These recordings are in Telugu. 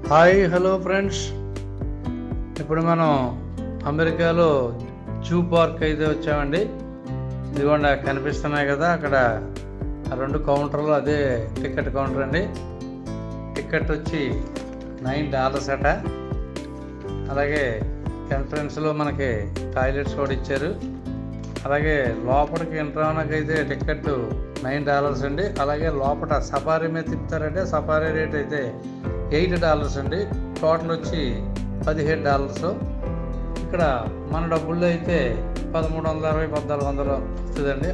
హాయ్ హలో ఫ్రెండ్స్ ఇప్పుడు మనం అమెరికాలో జూ పార్క్ అయితే వచ్చామండి ఇదిగోండి ఆ కనిపిస్తున్నాయి కదా అక్కడ ఆ రెండు కౌంటర్లు అదే టికెట్ కౌంటర్ అండి టికెట్ వచ్చి నైన్ డాలర్స్ అట అలాగే ఎంట్రన్స్లో మనకి టాయిలెట్స్ కూడా ఇచ్చారు అలాగే లోపలికి ఎంటర్ అవడానికి అయితే టికెట్ నైన్ డాలర్స్ అండి అలాగే లోపల సఫారీ మీద తిప్పుతారంటే సఫారీ రేట్ అయితే ఎయిట్ డాలర్స్ అండి టోటల్ వచ్చి పదిహేడు డాలర్స్ ఇక్కడ మన డబ్బుల్లో అయితే పదమూడు వందల అరవై పద్నాలుగు వందలు వస్తుందండి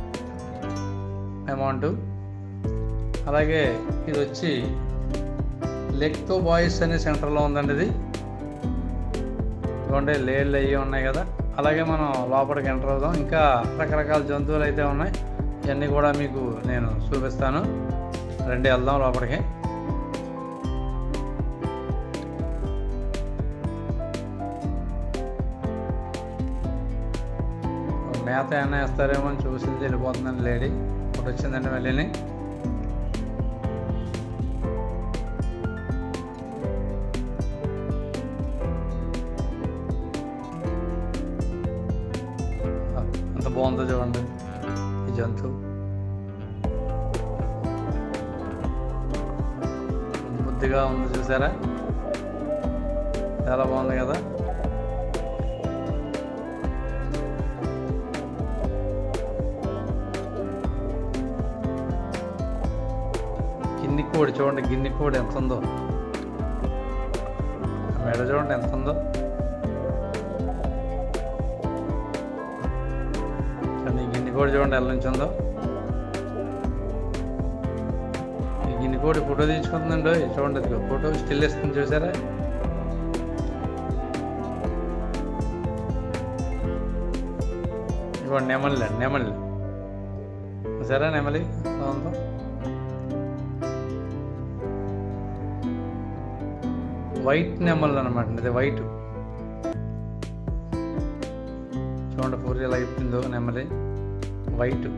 అమౌంట్ అలాగే ఇది వచ్చి లెక్తో బాయ్స్ అనే సెంటర్లో ఉందండి ఇది ఇదిగోండి లేళ్ళు అవి ఉన్నాయి కదా అలాగే మనం లోపలికి ఎంటర్ అవుదాం ఇంకా రకరకాల జంతువులు అయితే ఉన్నాయి ఇవన్నీ కూడా మీకు నేను చూపిస్తాను రండి వెళ్దాం లోపలికి మేత ఏమైనా వేస్తారేమో అని చూసింది వెళ్ళిపోతుందండి లేడీ ఒకటి వచ్చిందండి మళ్ళీ ఎంత బాగుందో చూడండి ఈ జంతువు బుద్ధిగా ఉంది చూసారా చాలా బాగుంది కదా గిన్నె కోడి చూడండి గిన్నె కోడి ఎంత ఉందో ఆ మెడ చూడండి ఎంత ఉందో చూడండి ఈ గిన్నె కోడి చూడండి ఎలా నుంచి ఉందో ఈ గిన్నె కోడి ఫోటో తీసుకుంటుందండి ఓయ్. చూడండి ఇదిగో ఫోటో స్టిల్ ఇస్తుంది చూసారా ఇవ్వండి నెమలి నెమలి చూసారా నెమలి ఎలా ఉందో వైట్ నెమల్ అనమాట ఇది వైట్ చూడండి పూరి ఎలా ఇప్పిందో నెమలి వైట్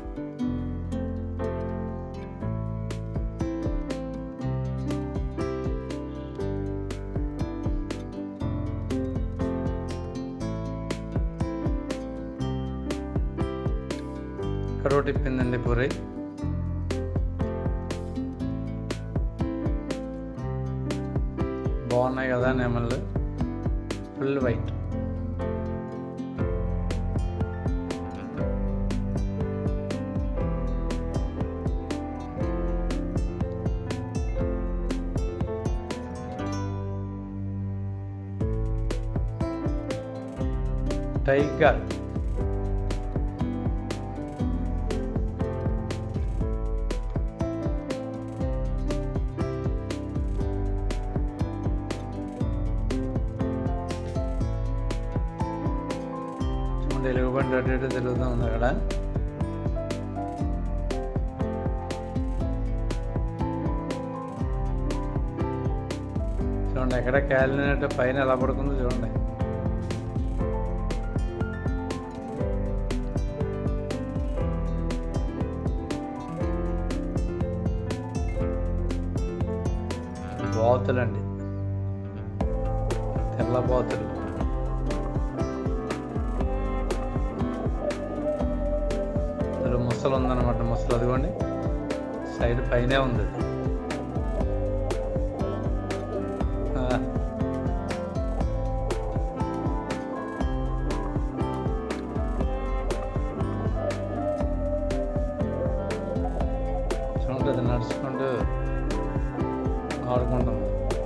ఇక్కడ ఒకటి ఇప్పిందండి పూరి బాగున్నాయి కదా నెమళ్ళు ఫుల్ వైట్ టైగర్ చూడండి ఎలుగుబంటి అటు ఇటు తిరుగుతూ ఉంది అక్కడ చూడండి ఎక్కడ కాలినట్టు పైన ఎలా పడుకుందో చూడండి బాతులండి తెల్ల బాతులు అందులో ముసలు ఉందన్నమాట ముసలు అదిగోండి సైడ్ పైనే ఉంది అది. ఆ. చూడండి అది నడుచుకుంటూ ఆడుకుంటుంది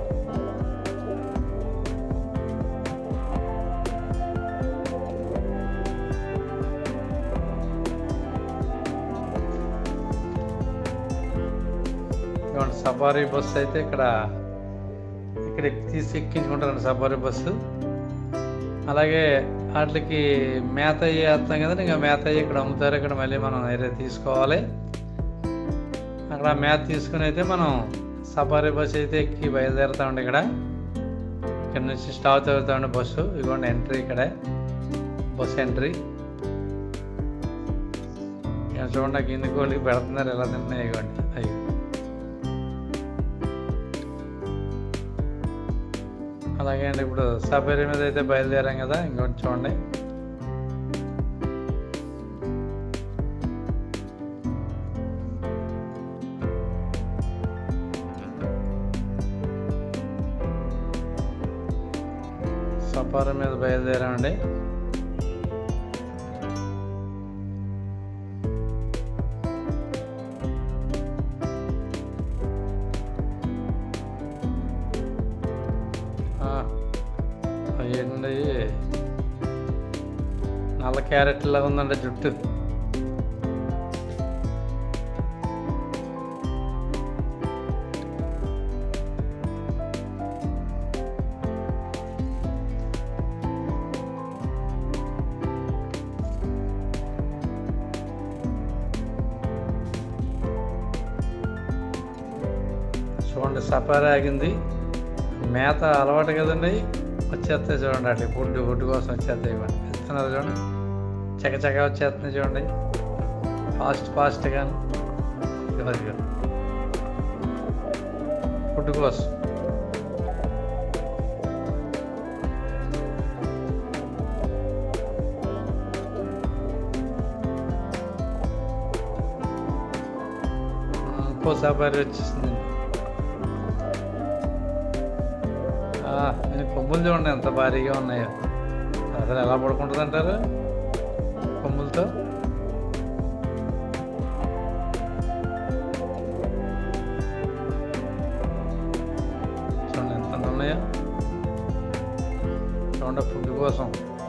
ఇటువంటి సఫారీ బస్సు అయితే ఇక్కడ ఇక్కడ ఎక్కి తీసి ఎక్కించుకుంటారండి సఫారీ బస్సు అలాగే వాటికి మేత అయ్యి వేస్తాం కదండి ఇంకా మేత అయ్యి ఇక్కడ అమ్ముతారు ఇక్కడ మళ్ళీ మనం వేరే తీసుకోవాలి అక్కడ ఆ మేత తీసుకుని అయితే మనం సఫారీ బస్సు అయితే ఎక్కి బయలుదేరుతామండి ఇక్కడ ఇక్కడ నుంచి స్టాప్ అవుతామండి బస్సు ఇదిగోండి ఎంట్రీ ఇక్కడే బస్సు ఎంట్రీ ఇక్కడ చూడండి కింది కోళ్ళకి పెడుతున్నారు ఎలా తింటున్నాయి ఇవ్వండి అయ్యి అలాగే అండి ఇప్పుడు సఫారీ మీద అయితే బయలుదేరాం కదా ఇంకొంచెం చూడండి సఫారీ మీద బయలుదేరామండి ఆ, ఏంటండి నల్ల క్యారెట్ లాగా ఉందండి జుట్టు చూడండి సఫారీ ఆగింది మేత అలవాటు కదండి వచ్చేస్తాయి చూడండి అట్లా ఫుడ్ ఫుడ్ కోసం వచ్చేస్తాయి ఇవ్వండి ఇస్తున్నారు చూడండి చక చక వచ్చేస్తుంది చూడండి ఫాస్ట్ ఫాస్ట్గా ఫుడ్ కోసం ఇంకో సఫారీ వచ్చేసింది ఆ, దీని కొమ్ములు చూడండి ఎంత భారీగా ఉన్నాయో అసలు ఎలా పడుకుంటుంది అంటారు కొమ్ములతో చూడండి ఎంత ఉన్నాయో చూడండి ఫుడ్ కోసం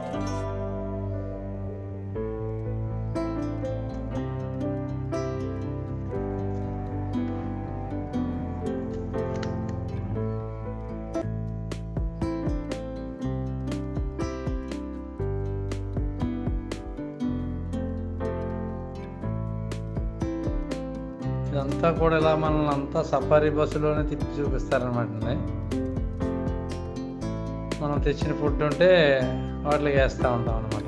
ఇదంతా కూడా ఇలా మనల్ని అంతా సఫారీ బస్సులోనే తిప్పి చూపిస్తారనమాట అండి మనం తెచ్చిన ఫుడ్ ఉంటే వాటికి వేస్తూ ఉంటాం అనమాట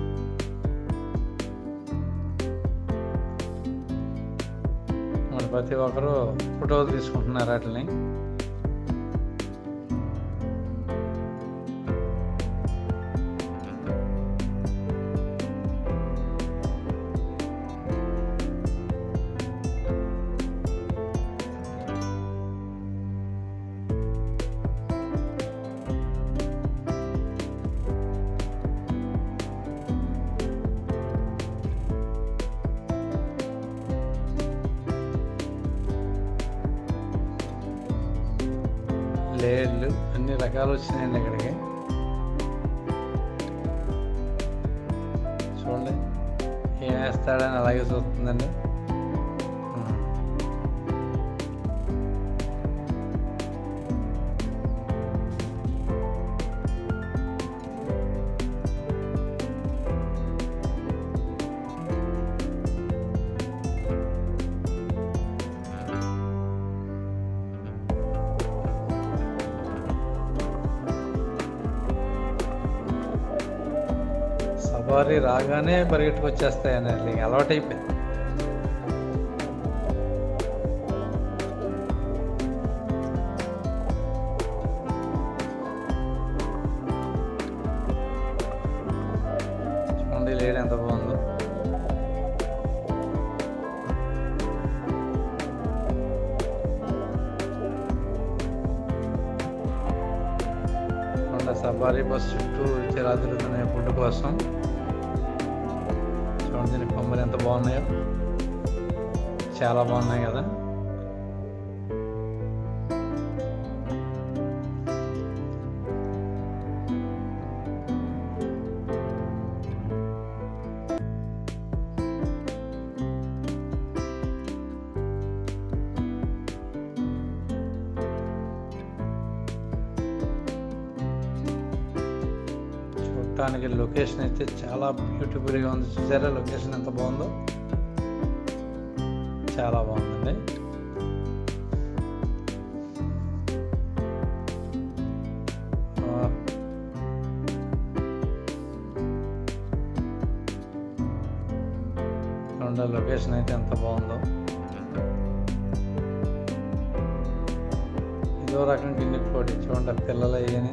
మన ప్రతి ఒక్కరు ఫోటోలు తీసుకుంటున్నారు వాటిని లేయర్లు అన్ని రకాలు వచ్చినాయండి ఇక్కడికి చూడండి ఏం వేస్తాడని అలాగే చూస్తుందండి ఉమ్. సఫారీ రాగానే పరిగెట్టుకు వచ్చేస్తాయని అది అలవాటు అయిపోయింది చూడండి లేడీ ఎంత బాగుందో చూడండి సఫారీ బస్ చుట్టూ చిరా తిరుగుతున్నాయి ఫుడ్ కోసం చూడండి దీని కొమ్మలు ఎంత బాగున్నాయో చాలా బాగున్నాయి కదా చూడటానికి లొకేషన్ అయితే చాలా బ్యూటిఫుల్గా ఉంది చూసారా లొకేషన్ ఎంత బాగుందో చాలా బాగుందండి ఆ, చూడండి లొకేషన్ అయితే ఎంత బాగుందో ఇదో రకం గిన్నె కోడి చూడండి ఆ పిల్లలు అయ్యని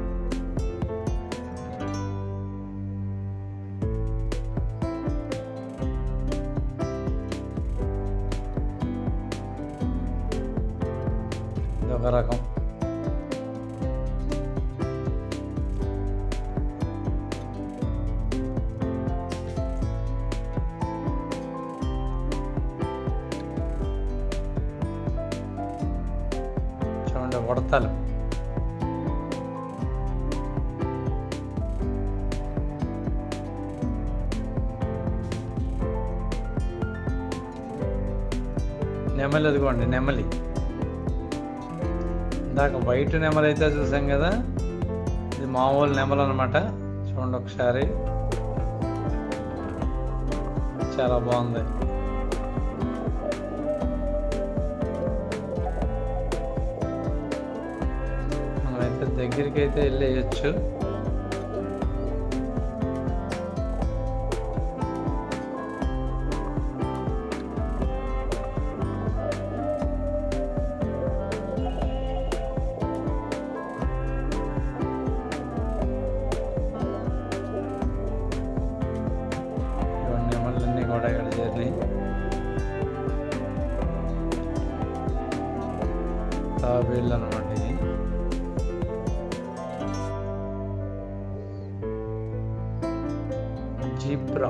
ఇదొక రకం చూడండి ఉడతలు నెమలి అదిగోండి నెమలి ఇందాక వైట్ నెమలి అయితే చూసాం కదా ఇది మామూలు నెమలు అనమాట చూడండి ఒకసారి చాలా బాగుంది మనమైతే దగ్గరికి అయితే వెళ్ళేయచ్చు ఇవన్నీ నెమళ్ళన్నీ కూడా ఇక్కడ చేరినాయి తాబేళ్ళు అనమాట ఇది జీబ్రా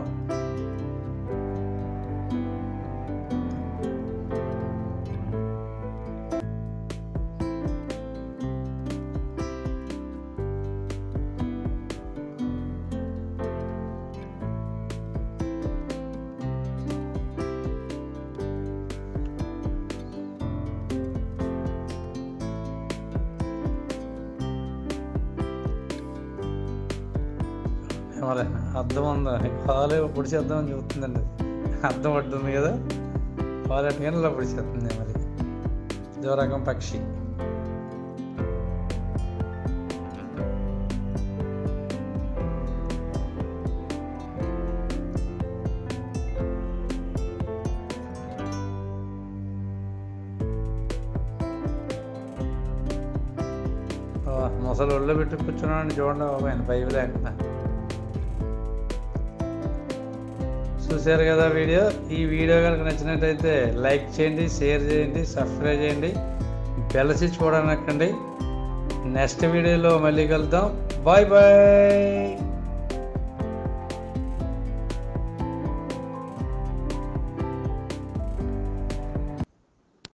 మరి అర్థం ఉందా కాలు పొడి చేద్దామని చూస్తుందండి అర్థం పడుతుంది కదా కాలు ఎట్టుకొని ఇలా పొడి చేస్తుంది మరి ఇదో రకం పక్షి ఆ, ముసలి ఒళ్ళు పెట్టి కూర్చున్నాడు చూడండి బాబు ఆయన పైపు లేకుండా చూశారు కదా వీడియో ఈ వీడియో కనుక నచ్చినట్టయితే లైక్ చేయండి షేర్ చేయండి సబ్స్క్రైబ్ చేయండి బెల్ స్విచ్ కూడా నొక్కండి నెక్స్ట్ వీడియోలో మళ్ళీ కలుద్దాం బాయ్ బాయ్